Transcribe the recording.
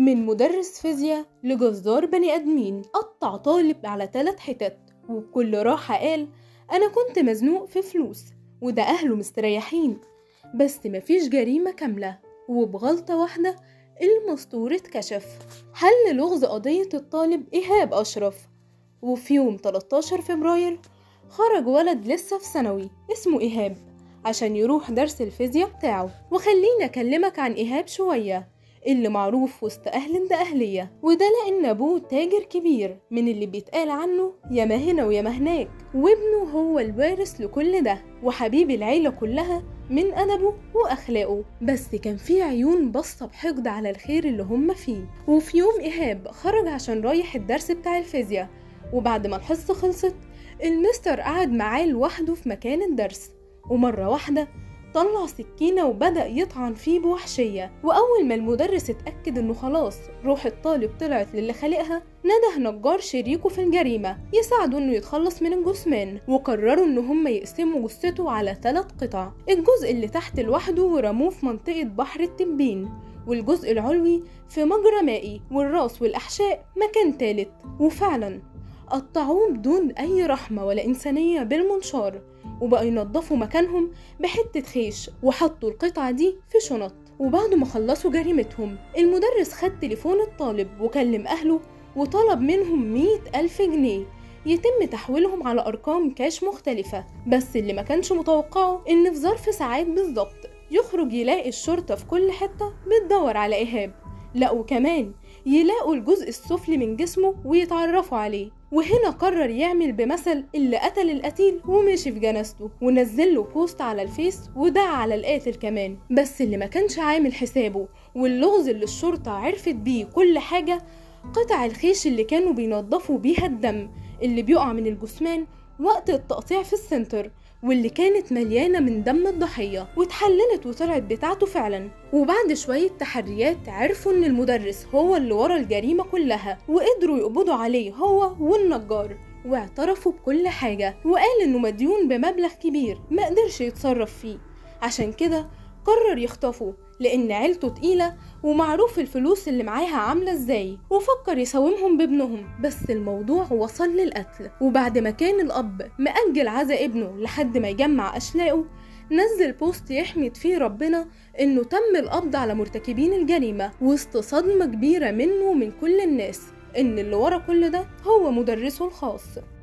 من مدرس فيزياء لجزار بني آدمين قطع طالب على ثلاث حتت وبكل راحة قال أنا كنت مزنوق في فلوس وده أهله مستريحين بس مفيش جريمة كاملة وبغلطة واحدة المسطور اتكشف حل لغز قضية الطالب إيهاب أشرف وفي يوم 13 فبراير خرج ولد لسه في ثانوي اسمه إيهاب عشان يروح درس الفيزياء بتاعه وخليني أكلمك عن إيهاب شوية اللي معروف وسط أهل ده أهلية وده لأن أبوه تاجر كبير من اللي بيتقال عنه ياما هنا وياما هناك وابنه هو الوارث لكل ده وحبيب العيلة كلها من أدبه وأخلاقه بس كان في عيون باصة بحقد على الخير اللي هم فيه وفي يوم إيهاب خرج عشان رايح الدرس بتاع الفيزياء وبعد ما الحصة خلصت المستر قعد معاه لوحده في مكان الدرس ومرة واحدة طلع سكينة وبدأ يطعن فيه بوحشية وأول ما المدرس اتأكد إنه خلاص روح الطالب طلعت للي خالقها نده نجار شريكه في الجريمة يساعده إنه يتخلص من الجثمان وقرروا إن هم يقسموا جثته على ثلاث قطع الجزء اللي تحت لوحده ورموه في منطقة بحر التبين والجزء العلوي في مجرى مائي والراس والأحشاء مكان تالت وفعلا قطعوه بدون أي رحمة ولا إنسانية بالمنشار وبقوا ينظفوا مكانهم بحتة خيش وحطوا القطعة دي في شنط وبعد ما خلصوا جريمتهم المدرس خد تليفون الطالب وكلم أهله وطلب منهم مية ألف جنيه يتم تحويلهم على أرقام كاش مختلفة بس اللي ما كانش متوقعه إن في ظرف ساعات بالظبط يخرج يلاقي الشرطة في كل حتة بتدور على إيهاب لا وكمان يلاقوا الجزء السفلي من جسمه ويتعرفوا عليه وهنا قرر يعمل بمثل اللي قتل القتيل ومشي في جنازته ونزل له بوست على الفيس ودعا على القاتل كمان بس اللي ما كانش عامل حسابه واللغز اللي الشرطة عرفت بيه كل حاجة قطع الخيش اللي كانوا بينضفوا بيها الدم اللي بيقع من الجثمان وقت التقطيع في السنتر واللي كانت مليانة من دم الضحية واتحللت وطلعت بتاعته فعلا وبعد شوية تحريات عرفوا ان المدرس هو اللي ورا الجريمة كلها وقدروا يقبضوا عليه هو والنجار واعترفوا بكل حاجة وقال انه مديون بمبلغ كبير ما قدرش يتصرف فيه عشان كده قرر يخطفه لأن عيلته تقيلة ومعروف الفلوس اللي معاها عاملة ازاي وفكر يساومهم بابنهم بس الموضوع وصل للقتل وبعد ما كان الأب مأجل عزا ابنه لحد ما يجمع أشلاءه نزل بوست يحمد فيه ربنا انه تم القبض على مرتكبين الجريمة وسط صدمة كبيرة منه ومن كل الناس ان اللي ورا كل ده هو مدرسه الخاص